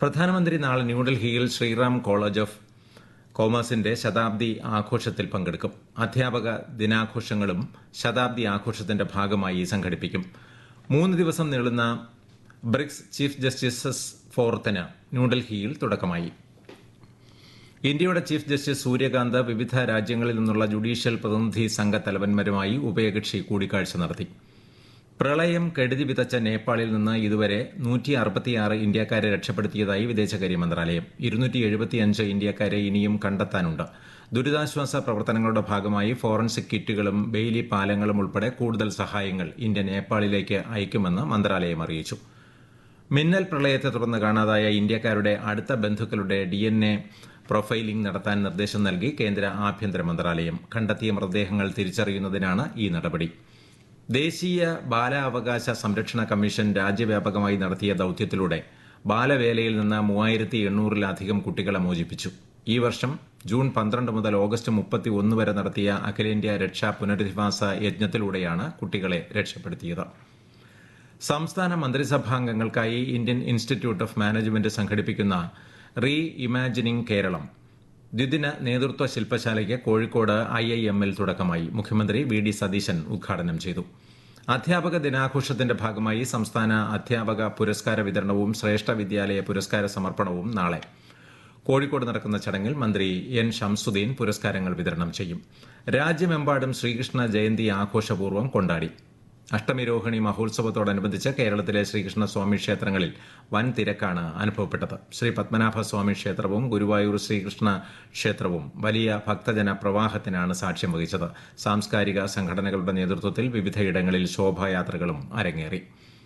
പ്രധാനമന്ത്രി നാളെ ന്യൂഡൽഹിയിൽ ശ്രീറാം കോളേജ് ഓഫ് കോമേഴ്സിന്റെ ശതാബ്ദി ആഘോഷത്തിൽ പങ്കെടുക്കും അധ്യാപക ദിനാഘോഷങ്ങളും ശതാബ്ദി ആഘോഷത്തിന്റെ ഭാഗമായി സംഘടിപ്പിക്കും മൂന്ന് ദിവസം നീളുന്ന ബ്രിക്സ് ചീഫ് ജസ്റ്റിസസ് ഫോറത്തിന് ന്യൂഡൽഹിയിൽ തുടക്കമായി ഇന്ത്യയുടെ ചീഫ് ജസ്റ്റിസ് സൂര്യകാന്ത് വിവിധ രാജ്യങ്ങളിൽ നിന്നുള്ള ജുഡീഷ്യൽ പ്രതിനിധി സംഘ തലവന്മാരുമായി ഉഭയകക്ഷി കൂടിക്കാഴ്ച നടത്തി പ്രളയം കെടുതി വിതച്ച നേപ്പാളിൽ നിന്ന് ഇതുവരെ നൂറ്റി അറുപത്തിയാറ് ഇന്ത്യക്കാരെ രക്ഷപ്പെടുത്തിയതായി വിദേശകാര്യ മന്ത്രാലയം ഇരുന്നൂറ്റി എഴുപത്തിയഞ്ച് ഇന്ത്യക്കാരെ ഇനിയും കണ്ടെത്താനുണ്ട് ദുരിതാശ്വാസ പ്രവർത്തനങ്ങളുടെ ഭാഗമായി ഫോറൻസിക് കിറ്റുകളും ബെയിലി പാലങ്ങളും ഉൾപ്പെടെ കൂടുതൽ സഹായങ്ങൾ ഇന്ത്യ നേപ്പാളിലേക്ക് അയക്കുമെന്ന് മന്ത്രാലയം അറിയിച്ചു മിന്നൽ പ്രളയത്തെ തുടർന്ന് കാണാതായ ഇന്ത്യക്കാരുടെ അടുത്ത ബന്ധുക്കളുടെ ഡി എൻ എ പ്രൊഫൈലിംഗ് നടത്താൻ നിർദ്ദേശം നൽകി കേന്ദ്ര ആഭ്യന്തര മന്ത്രാലയം കണ്ടെത്തിയ മൃതദേഹങ്ങൾ തിരിച്ചറിയുന്നതിനാണ് ഈ നടപടി ദേശീയ ബാലാവകാശ സംരക്ഷണ കമ്മീഷൻ രാജ്യവ്യാപകമായി നടത്തിയ ദൌത്യത്തിലൂടെ ബാലവേലയിൽ നിന്ന് മൂവായിരത്തി എണ്ണൂറിലധികം കുട്ടികളെ മോചിപ്പിച്ചു ഈ വർഷം ജൂൺ പന്ത്രണ്ട് മുതൽ ഓഗസ്റ്റ് മുപ്പത്തി ഒന്ന് വരെ നടത്തിയ അഖിലേന്ത്യാ രക്ഷാ പുനരധിവാസ യജ്ഞത്തിലൂടെയാണ് കുട്ടികളെ രക്ഷപ്പെടുത്തിയത് സംസ്ഥാന മന്ത്രിസഭാംഗങ്ങൾക്കായി ഇന്ത്യൻ ഇൻസ്റ്റിറ്റ്യൂട്ട് ഓഫ് മാനേജ്മെന്റ് സംഘടിപ്പിക്കുന്ന റീ ഇമാജിനിംഗ് കേരളം ദ്വിദിന നേതൃത്വ ശില്പശാലയ്ക്ക് കോഴിക്കോട് ഐ ഐ എമ്മിൽ തുടക്കമായി മുഖ്യമന്ത്രി വി ഡി സതീശൻ ഉദ്ഘാടനം ചെയ്തു അധ്യാപക ദിനാഘോഷത്തിന്റെ ഭാഗമായി സംസ്ഥാന അധ്യാപക പുരസ്കാര വിതരണവും ശ്രേഷ്ഠ വിദ്യാലയ പുരസ്കാര സമർപ്പണവും നാളെ കോഴിക്കോട് നടക്കുന്ന ചടങ്ങിൽ മന്ത്രി എൻ ഷംസുദ്ദീൻ പുരസ്കാരങ്ങൾ വിതരണം ചെയ്യും രാജ്യമെമ്പാടും ശ്രീകൃഷ്ണ ജയന്തി ആഘോഷപൂർവ്വം കൊണ്ടാടി അഷ്ടമിരോഹിണി മഹോത്സവത്തോടനുബന്ധിച്ച് കേരളത്തിലെ ശ്രീകൃഷ്ണസ്വാമി ക്ഷേത്രങ്ങളിൽ വൻ തിരക്കാണ് അനുഭവപ്പെട്ടത് ശ്രീ പത്മനാഭ സ്വാമി ക്ഷേത്രവും ഗുരുവായൂർ ശ്രീകൃഷ്ണ ക്ഷേത്രവും വലിയ ഭക്തജന പ്രവാഹത്തിനാണ് സാക്ഷ്യം വഹിച്ചത് സാംസ്കാരിക സംഘടനകളുടെ നേതൃത്വത്തിൽ വിവിധയിടങ്ങളിൽ ശോഭായാത്രകളും അരങ്ങേറി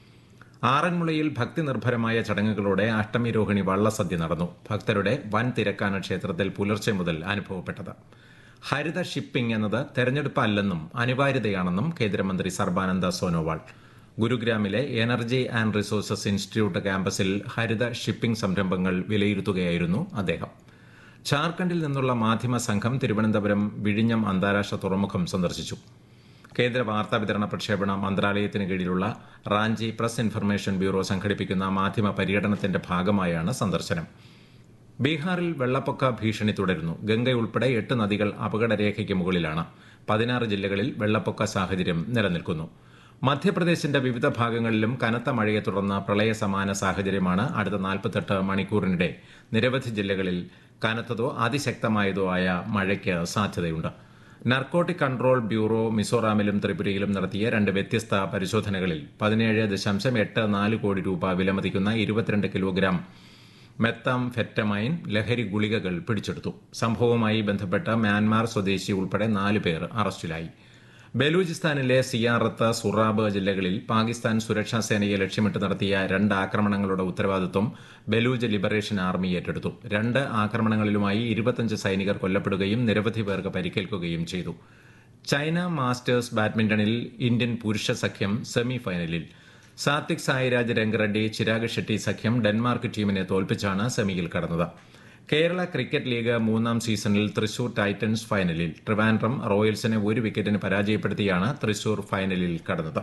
ആറന്മുളയിൽ ഭക്തി നിർഭരമായ ചടങ്ങുകളോടെ അഷ്ടമിരോഹിണി വള്ളസദ്യ നടന്നു ഭക്തരുടെ വൻ തിരക്കാണ് ക്ഷേത്രത്തിൽ പുലർച്ചെ മുതൽ അനുഭവപ്പെട്ടത് ഹരിത ഷിപ്പിംഗ് എന്നത് തെരഞ്ഞെടുപ്പ് അല്ലെന്നും അനിവാര്യതയാണെന്നും കേന്ദ്രമന്ത്രി സർബാനന്ദ സോനോവാൾ ഗുരുഗ്രാമിലെ എനർജി ആൻഡ് റിസോഴ്സസ് ഇൻസ്റ്റിറ്റ്യൂട്ട് ക്യാമ്പസിൽ ഹരിത ഷിപ്പിംഗ് സംരംഭങ്ങൾ വിലയിരുത്തുകയായിരുന്നു അദ്ദേഹം ഝാർഖണ്ഡിൽ നിന്നുള്ള മാധ്യമ സംഘം തിരുവനന്തപുരം വിഴിഞ്ഞം അന്താരാഷ്ട്ര തുറമുഖം സന്ദർശിച്ചു കേന്ദ്ര വാർത്താ വിതരണ പ്രക്ഷേപണ മന്ത്രാലയത്തിന് കീഴിലുള്ള റാഞ്ചി പ്രസ് ഇൻഫർമേഷൻ ബ്യൂറോ സംഘടിപ്പിക്കുന്ന മാധ്യമ പര്യടനത്തിന്റെ ഭാഗമായാണ് സന്ദർശനം ബീഹാറിൽ വെള്ളപ്പൊക്ക ഭീഷണി തുടരുന്നു ഗംഗയുൾപ്പെടെ എട്ട് നദികൾ അപകടരേഖയ്ക്ക് മുകളിലാണ് പതിനാറ് ജില്ലകളിൽ വെള്ളപ്പൊക്ക സാഹചര്യം നിലനിൽക്കുന്നു മധ്യപ്രദേശിന്റെ വിവിധ ഭാഗങ്ങളിലും കനത്ത മഴയെ തുടർന്ന് പ്രളയ സമാന സാഹചര്യമാണ് അടുത്ത നാൽപ്പത്തെട്ട് മണിക്കൂറിനിടെ നിരവധി ജില്ലകളിൽ കനത്തതോ അതിശക്തമായതോ ആയ മഴയ്ക്ക് സാധ്യതയുണ്ട് നർക്കോട്ടിക് കൺട്രോൾ ബ്യൂറോ മിസോറാമിലും ത്രിപുരയിലും നടത്തിയ രണ്ട് വ്യത്യസ്ത പരിശോധനകളിൽ പതിനേഴ് ദശാംശം എട്ട് നാല് കോടി രൂപ വിലമതിക്കുന്ന ഇരുപത്തിരണ്ട് കിലോഗ്രാം മെത്താം ഫെറ്റമൈൻ ലഹരി ഗുളികകൾ പിടിച്ചെടുത്തു സംഭവവുമായി ബന്ധപ്പെട്ട മ്യാൻമാർ സ്വദേശി ഉൾപ്പെടെ നാല് പേർ അറസ്റ്റിലായി ബലൂചിസ്ഥാനിലെ സിയാറത്ത് സുറാബ് ജില്ലകളിൽ പാകിസ്ഥാൻ സുരക്ഷാ സേനയെ ലക്ഷ്യമിട്ട് നടത്തിയ രണ്ട് ആക്രമണങ്ങളുടെ ഉത്തരവാദിത്വം ബലൂജ് ലിബറേഷൻ ആർമി ഏറ്റെടുത്തു രണ്ട് ആക്രമണങ്ങളിലുമായി ഇരുപത്തിയഞ്ച് സൈനികർ കൊല്ലപ്പെടുകയും നിരവധി പേർക്ക് പരിക്കേൽക്കുകയും ചെയ്തു ചൈന മാസ്റ്റേഴ്സ് ബാഡ്മിന്റണിൽ ഇന്ത്യൻ പുരുഷ സഖ്യം സെമി ഫൈനലിൽ സാത്വിക് സായിരാജ് രംഗറെഡ്ഡി ചിരാഗ് ഷെട്ടി സഖ്യം ഡെൻമാർക്ക് ടീമിനെ തോൽപ്പിച്ചാണ് സെമിയിൽ കടന്നത് കേരള ക്രിക്കറ്റ് ലീഗ് മൂന്നാം സീസണിൽ തൃശൂർ ടൈറ്റൻസ് ഫൈനലിൽ ട്രിവാൻഡ്രം റോയൽസിനെ ഒരു വിക്കറ്റിന് പരാജയപ്പെടുത്തിയാണ് തൃശൂർ ഫൈനലിൽ കടന്നത്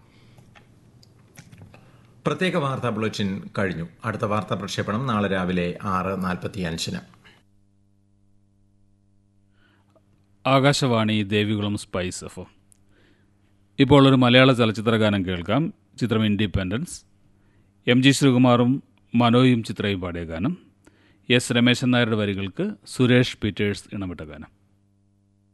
പ്രത്യേക വാർത്താ ബുള്ളറ്റിൻ കഴിഞ്ഞു അടുത്ത വാർത്താ പ്രക്ഷേപണം നാളെ രാവിലെ ആറ് നാൽപ്പത്തിയഞ്ചിന് ആകാശവാണി ദേവികുളം സ്പൈസ് എഫ് ഇപ്പോൾ ഒരു മലയാള ചലച്ചിത്ര ഗാനം കേൾക്കാം ചിത്രം ഇൻഡിപെൻഡൻസ് എം ജി ശ്രീകുമാറും മനോയും ചിത്രയും പാടിയ ഗാനം എസ് രമേശൻ നായരുടെ വരികൾക്ക് സുരേഷ് പീറ്റേഴ്സ് ഇണമിട്ട ഗാനം